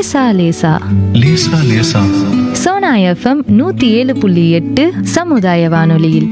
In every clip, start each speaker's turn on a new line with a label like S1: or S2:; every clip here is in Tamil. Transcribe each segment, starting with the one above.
S1: லேசா லேசா
S2: லேசா லேசா
S1: சோனா எஃப்எம் நூத்தி ஏழு புள்ளி எட்டு சமுதாய வானொலியில்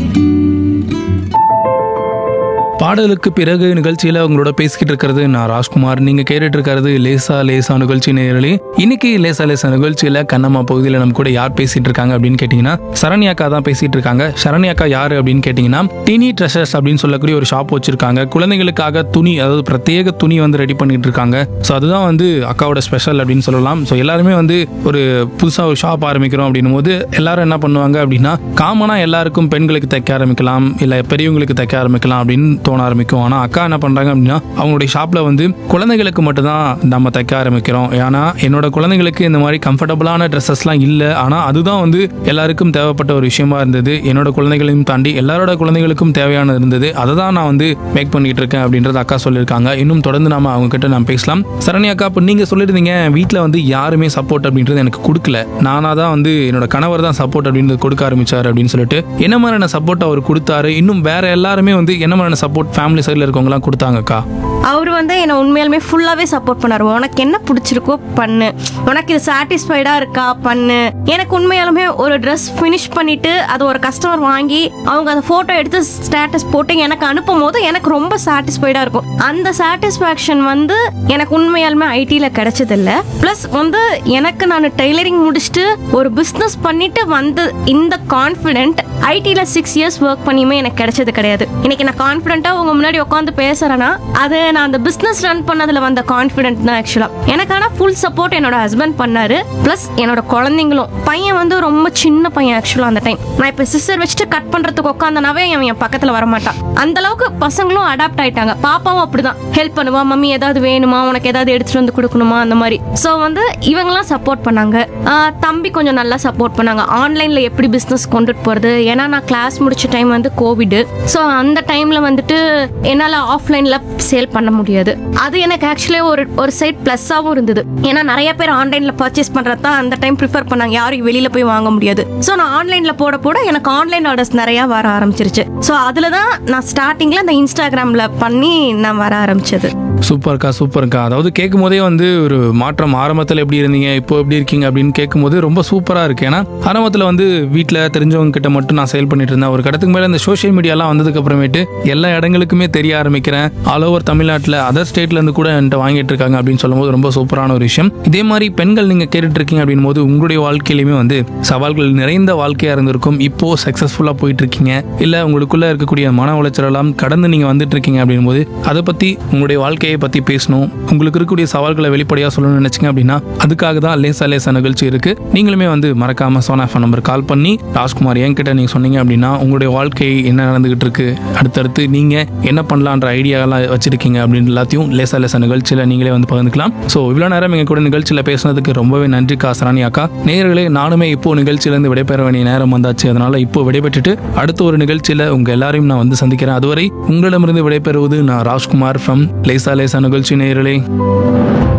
S3: பாடலுக்கு பிறகு நிகழ்ச்சியில் உங்களோட பேசிக்கிட்டு இருக்கிறது நான் ராஜ்குமார் நீங்கள் கேட்டுட்டு இருக்கிறது லேசா லேசா நிகழ்ச்சி நேரலே இன்னைக்கு லேசா லேசா நிகழ்ச்சியில் கண்ணம்மா பகுதியில் நம்ம கூட யார் பேசிட்டு இருக்காங்க அப்படின்னு கேட்டிங்கன்னா சரண்யாக்கா தான் பேசிட்டு இருக்காங்க சரண்யாக்கா யார் அப்படின்னு கேட்டிங்கன்னா டினி ட்ரெஷர்ஸ் அப்படின்னு சொல்லக்கூடிய ஒரு ஷாப் வச்சிருக்காங்க குழந்தைகளுக்காக துணி அதாவது பிரத்யேக துணி வந்து ரெடி பண்ணிட்டு இருக்காங்க ஸோ அதுதான் வந்து அக்காவோட ஸ்பெஷல் அப்படின்னு சொல்லலாம் ஸோ எல்லாருமே வந்து ஒரு புதுசாக ஒரு ஷாப் ஆரம்பிக்கிறோம் அப்படின்னும் போது எல்லாரும் என்ன பண்ணுவாங்க அப்படின்னா காமனாக எல்லாருக்கும் பெண்களுக்கு தைக்க ஆரம்பிக்கலாம் இல்லை பெரியவங்களுக்கு தைக்க ஆரம்பிக்கலாம் அப்படின்னு தோண ஆரம்பிக்கும் ஆனால் அக்கா என்ன பண்ணுறாங்க அப்படின்னா அவங்களுடைய ஷாப்பில் வந்து குழந்தைகளுக்கு மட்டும்தான் நம்ம தைக்க ஆரம்பிக்கிறோம் ஏன்னா என்னோட குழந்தைங்களுக்கு இந்த மாதிரி கம்ஃபர்டபுளான ட்ரெஸ்ஸஸ்லாம் இல்லை ஆனால் அதுதான் வந்து எல்லாருக்கும் தேவைப்பட்ட ஒரு விஷயமா இருந்தது என்னோட குழந்தைகளையும் தாண்டி எல்லாரோட குழந்தைகளுக்கும் தேவையானது இருந்தது அதை தான் நான் வந்து மேக் பண்ணிட்டு இருக்கேன் அப்படின்றத அக்கா சொல்லியிருக்காங்க இன்னும் தொடர்ந்து நாம அவங்க கிட்ட நான் பேசலாம் சரண்யா அக்கா இப்போ நீங்கள் சொல்லியிருந்தீங்க வீட்டில் வந்து யாருமே சப்போர்ட் அப்படின்றது எனக்கு கொடுக்கல நானாக தான் வந்து என்னோட கணவர் தான் சப்போர்ட் அப்படின்றது கொடுக்க ஆரம்பிச்சாரு அப்படின்னு சொல்லிட்டு என்ன மாதிரியான சப்போர்ட் அவர் கொடுத்தாரு இன்னும் வேற எல்லாருமே வந்து என்ன மாதிரியான சப்போர்ட் ஃபேமிலி சைடில் இருக்கவங்கலாம் கொடுத்தாங்கக்கா
S4: அவர் வந்து என்னை உண்மையாலுமே ஃபுல்லாகவே சப்போர்ட் பண்ணார் உனக்கு என்ன பிடிச்சிருக்கோ பண்ணு உனக்கு இது சாட்டிஸ்ஃபைடாக இருக்கா பண்ணு எனக்கு உண்மையாலுமே ஒரு ட்ரெஸ் ஃபினிஷ் பண்ணிட்டு அது ஒரு கஸ்டமர் வாங்கி அவங்க அந்த ஃபோட்டோ எடுத்து ஸ்டேட்டஸ் போட்டு எனக்கு அனுப்பும் போது எனக்கு ரொம்ப சாட்டிஸ்ஃபைடாக இருக்கும் அந்த சாட்டிஸ்ஃபேக்ஷன் வந்து எனக்கு உண்மையாலுமே ஐடியில் கிடைச்சதில்ல ப்ளஸ் வந்து எனக்கு நான் டெய்லரிங் முடிச்சுட்டு ஒரு பிஸ்னஸ் பண்ணிட்டு வந்து இந்த கான்ஃபிடென்ட் ஐடியில் சிக்ஸ் இயர்ஸ் ஒர்க் பண்ணியுமே எனக்கு கிடைச்சது கிடையாது இன்னைக்கு நான் கான்ஃபிடென்ட்டாக உங்க முன்னாடி உட்காந்து பேசுறேன்னா அது நான் அந்த பிஸ்னஸ் ரன் பண்ணதுல வந்த கான்ஃபிடென்ட் தான் ஆக்சுவலாக எனக்கான ஃபுல் சப்போர்ட் என்னோட ஹஸ்பண்ட் பண்ணாரு ப்ளஸ் என்னோட குழந்தைங்களும் பையன் வந்து ரொம்ப சின்ன பையன் ஆக்சுவலாக அந்த டைம் நான் இப்போ சிஸ்டர் வச்சுட்டு கட் பண்றதுக்கு உட்காந்தனாவே அவன் என் பக்கத்தில் வரமாட்டான் அந்த அளவுக்கு பசங்களும் அடாப்ட் ஆயிட்டாங்க பாப்பாவும் அப்படிதான் ஹெல்ப் பண்ணுவா மம்மி ஏதாவது வேணுமா உனக்கு ஏதாவது எடுத்துட்டு வந்து கொடுக்கணுமா அந்த மாதிரி ஸோ வந்து இவங்கெல்லாம் சப்போர்ட் பண்ணாங்க ஆஹ் தம்பி கொஞ்சம் நல்லா சப்போர்ட் பண்ணாங்க ஆன்லைன்ல எப்படி பிஸ்னஸ் கொண்டுட்டு போறது ஏன்னா நான் கிளாஸ் முடிச்ச டைம் வந்து கோவிட் ஸோ அந்த டைம்ல வந்துட்டு என்னால் ஆஃப்லைன்ல சேல் பண்ண முடியாது அது எனக்கு ஆக்சுவலி ஒரு ஒரு சைட் ப்ளஸ்ஸாகவும் இருந்தது ஏன்னா நிறைய பேர் ஆன்லைன்ல பர்ச்சேஸ் பண்றது தான் அந்த டைம் ப்ரிஃபர் பண்ணாங்க யாரும் வெளியில போய் வாங்க முடியாது ஸோ நான் ஆன்லைன்ல போட போட எனக்கு ஆன்லைன் ஆர்டர்ஸ் நிறைய வர ஆரம்பிச்சிருச்சு ஸோ அதுல தான் நான் ஸ்டார்டிங்ல இந்த இன்ஸ்டாகிராம்ல பண்ணி நான் வர ஆரம்பிச்சது
S3: சூப்பர்க்கா சூப்பர்க்கா அதாவது கேட்கும் போதே வந்து ஒரு மாற்றம் ஆரம்பத்தில் எப்படி இருந்தீங்க இப்போ எப்படி இருக்கீங்க அப்படின்னு கேட்கும்போது ரொம்ப சூப்பராக இருக்கு ஏன்னா ஆரம்பத்தில் வந்து வீட்டில் தெரிஞ்சவங்க கிட்ட மட்டும் நான் சேல் பண்ணிட்டு இருந்தேன் ஒரு கடத்துக்கு மேலே இந்த சோஷியல் மீடியாலாம் வந்ததுக்கு அப்புறமேட்டு எல்லா இடங்களுக்குமே தெரிய ஆரம்பிக்கிறேன் ஆல் ஓவர் தமிழ்நாட்டில் அதர் ஸ்டேட்ல இருந்து கூட என்கிட்ட வாங்கிட்டு இருக்காங்க அப்படின்னு சொல்லும்போது ரொம்ப சூப்பரான ஒரு விஷயம் இதே மாதிரி பெண்கள் நீங்க கேட்டுட்டு இருக்கீங்க அப்படின் போது உங்களுடைய வாழ்க்கையிலுமே வந்து சவால்கள் நிறைந்த வாழ்க்கையா இருந்திருக்கும் இப்போ சக்சஸ்ஃபுல்லா போயிட்டு இருக்கீங்க இல்ல உங்களுக்குள்ள இருக்கக்கூடிய மன உளைச்சல் எல்லாம் கடந்து நீங்க வந்துட்டு இருக்கீங்க அப்படின் போது அதை பத்தி உங்களுடைய வாழ்க்கையை பத்தி பேசணும் உங்களுக்கு இருக்கக்கூடிய சவால்களை வெளிப்படையா சொல்லணும்னு நினைச்சீங்க அப்படின்னா அதுக்காக தான் லேசா லேசா நிகழ்ச்சி இருக்கு நீங்களுமே வந்து மறக்காம சோனா ஃபோன் நம்பர் கால் பண்ணி ராஜ்குமார் என்கிட்ட நீங்க சொன்னீங்க அப்படின்னா உங்களுடைய வாழ்க்கை என்ன நடந்துகிட்டு இருக்கு அடுத்தடுத்து நீங்க என்ன பண்ணலான்ற ஐடியாலாம் வச்சிருக்கீங்க அப்படின்னு எல்லாத்தையும் லேசா லேசா நிகழ்ச்சியில நீங்களே வந்து பகிர்ந்துக்கலாம் ஸோ இவ்வளோ நேரம் எங்க கூட நிகழ்ச்சியில பேசுனதுக்கு ரொம்பவே நன்றி காசராணி அக்கா நேயர்களே நானுமே இப்போ நிகழ்ச்சியிலேருந்து விடைபெற வேண்டிய நேரம் வந்தாச்சு அதனால இப்போ விடைபெற்றுட்டு அடுத்த ஒரு நிகழ்ச்சியில உங்க எல்லாரையும் நான் வந்து சந்திக்கிறேன் அதுவரை உங்களிடமிருந்து விடைபெறுவது நான் ராஜ்குமார் ஃப்ரம் லேசா லேசா நிகழ்ச்சி நேயர்களே